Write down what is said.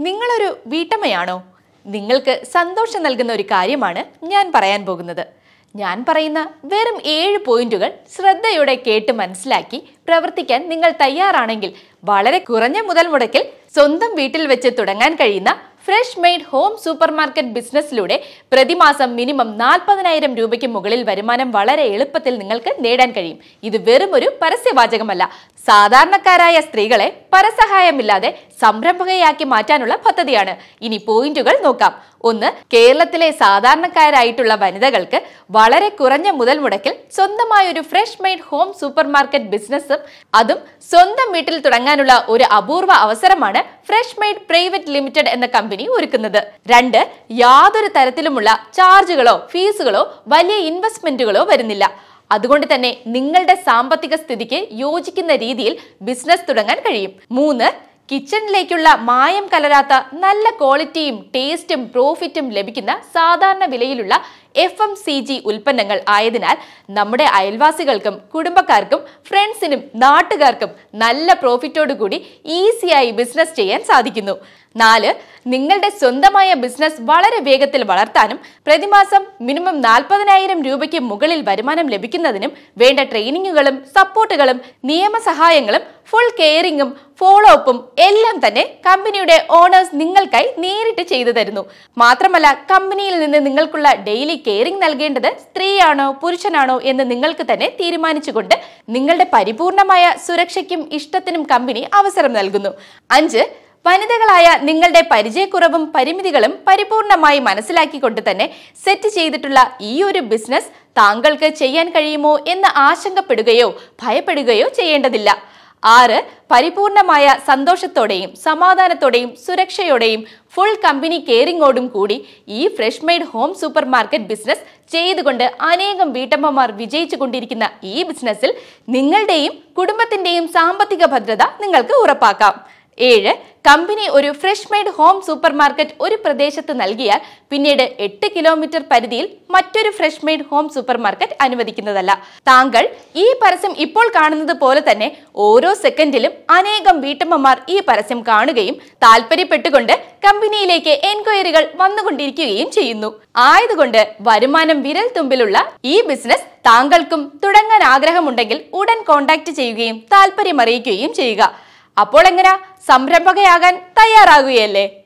നിങ്ങളൊരു വീട്ടമ്മയാണോ നിങ്ങൾക്ക് സന്തോഷം നൽകുന്ന ഒരു കാര്യമാണ് ഞാൻ പറയാൻ പോകുന്നത് ഞാൻ പറയുന്ന വെറും ഏഴ് പോയിന്റുകൾ ശ്രദ്ധയോടെ കേട്ട് മനസ്സിലാക്കി പ്രവർത്തിക്കാൻ നിങ്ങൾ തയ്യാറാണെങ്കിൽ വളരെ കുറഞ്ഞ മുതൽ മുടക്കിൽ സ്വന്തം വീട്ടിൽ വെച്ച് തുടങ്ങാൻ കഴിയുന്ന fresh made home super market ബിസിനസ്സിലൂടെ പ്രതിമാസം മിനിമം നാൽപ്പതിനായിരം രൂപയ്ക്ക് മുകളിൽ വരുമാനം വളരെ എളുപ്പത്തിൽ നിങ്ങൾക്ക് നേടാൻ കഴിയും ഇത് വെറും ഒരു പരസ്യവാചകമല്ല സാധാരണക്കാരായ സ്ത്രീകളെ പരസഹായമില്ലാതെ സംരംഭകയാക്കി മാറ്റാനുള്ള പദ്ധതിയാണ് ഇനി പോയിന്റുകൾ നോക്കാം ഒന്ന് കേരളത്തിലെ സാധാരണക്കാരായിട്ടുള്ള വനിതകൾക്ക് വളരെ കുറഞ്ഞ മുതൽ മുടക്കിൽ സ്വന്തമായ ഒരു fresh made home super market ബിസിനസ്സും അതും സ്വന്തം വീട്ടിൽ തുടങ്ങാനുള്ള ഒരു അപൂർവ അവസരമാണ് ഫ്രഷ് മെയ്ഡ് പ്രൈവറ്റ് ലിമിറ്റഡ് എന്ന കമ്പനി ഒരുക്കുന്നത് രണ്ട് യാതൊരു തരത്തിലുമുള്ള ചാർജുകളോ ഫീസുകളോ വലിയ ഇൻവെസ്റ്റ്മെന്റുകളോ വരുന്നില്ല അതുകൊണ്ട് തന്നെ നിങ്ങളുടെ സാമ്പത്തിക സ്ഥിതിക്ക് യോജിക്കുന്ന രീതിയിൽ ബിസിനസ് തുടങ്ങാൻ കഴിയും മൂന്ന് കിച്ചണിലേക്കുള്ള മായം കലരാത്ത നല്ല ക്വാളിറ്റിയും ടേസ്റ്റും പ്രോഫിറ്റും ലഭിക്കുന്ന സാധാരണ വിലയിലുള്ള എഫ് എം സി ജി ഉൽപ്പന്നങ്ങൾ ആയതിനാൽ നമ്മുടെ അയൽവാസികൾക്കും കുടുംബക്കാർക്കും ഫ്രണ്ട്സിനും നാട്ടുകാർക്കും നല്ല പ്രോഫിറ്റോടു കൂടി ഈസിയായി ബിസിനസ് ചെയ്യാൻ സാധിക്കുന്നു നാല് നിങ്ങളുടെ സ്വന്തമായ ബിസിനസ് വളരെ വേഗത്തിൽ വളർത്താനും പ്രതിമാസം മിനിമം നാൽപ്പതിനായിരം രൂപയ്ക്ക് മുകളിൽ വരുമാനം ലഭിക്കുന്നതിനും വേണ്ട ട്രെയിനിങ്ങുകളും സപ്പോർട്ടുകളും നിയമസഹായങ്ങളും ഫുൾ കെയറിങ്ങും ഫോളോ അപ്പും എല്ലാം തന്നെ കമ്പനിയുടെ ഓണേഴ്സ് നിങ്ങൾക്കായി നേരിട്ട് ചെയ്തു തരുന്നു മാത്രമല്ല കമ്പനിയിൽ നിന്ന് നിങ്ങൾക്കുള്ള ഡെയിലി കെയറിംഗ് നൽകേണ്ടത് സ്ത്രീയാണോ പുരുഷനാണോ എന്ന് നിങ്ങൾക്ക് തന്നെ തീരുമാനിച്ചുകൊണ്ട് നിങ്ങളുടെ പരിപൂർണമായ സുരക്ഷയ്ക്കും ഇഷ്ടത്തിനും കമ്പനി അവസരം നൽകുന്നു അഞ്ച് വനിതകളായ നിങ്ങളുടെ പരിചയക്കുറവും പരിമിതികളും പരിപൂർണമായി മനസ്സിലാക്കിക്കൊണ്ട് തന്നെ സെറ്റ് ചെയ്തിട്ടുള്ള ഈ ഒരു ബിസിനസ് താങ്കൾക്ക് ചെയ്യാൻ കഴിയുമോ എന്ന് ആശങ്കപ്പെടുകയോ ഭയപ്പെടുകയോ ചെയ്യേണ്ടതില്ല ആറ് പരിപൂർണമായ സന്തോഷത്തോടെയും സമാധാനത്തോടെയും സുരക്ഷയോടെയും ഫുൾ കമ്പനി കെയറിങ്ങോടും കൂടി ഈ fresh made home super market business ചെയ്തുകൊണ്ട് അനേകം വീട്ടമ്മമാർ വിജയിച്ചു കൊണ്ടിരിക്കുന്ന ഈ ബിസിനസ്സിൽ നിങ്ങളുടെയും കുടുംബത്തിന്റെയും സാമ്പത്തിക ഭദ്രത നിങ്ങൾക്ക് ഉറപ്പാക്കാം ഏഴ് കമ്പനി ഒരു fresh made home super market ഒരു പ്രദേശത്ത് നൽകിയാൽ പിന്നീട് എട്ട് കിലോമീറ്റർ പരിധിയിൽ മറ്റൊരു fresh made home super market അനുവദിക്കുന്നതല്ല താങ്കൾ ഈ പരസ്യം ഇപ്പോൾ കാണുന്നത് പോലെ തന്നെ ഓരോ സെക്കൻഡിലും അനേകം വീട്ടമ്മമാർ ഈ പരസ്യം കാണുകയും താല്പര്യപ്പെട്ടുകൊണ്ട് കമ്പനിയിലേക്ക് എൻക്വയറികൾ വന്നുകൊണ്ടിരിക്കുകയും ചെയ്യുന്നു ആയതുകൊണ്ട് വരുമാനം വിരൽ തുമ്പിലുള്ള ഈ ബിസിനസ് താങ്കൾക്കും തുടങ്ങാൻ ആഗ്രഹമുണ്ടെങ്കിൽ ഉടൻ കോൺടാക്ട് ചെയ്യുകയും താല്പര്യം അറിയിക്കുകയും ചെയ്യുക അപ്പോൾ എങ്ങനാ സംരംഭകയാകാൻ തയ്യാറാകുകയല്ലേ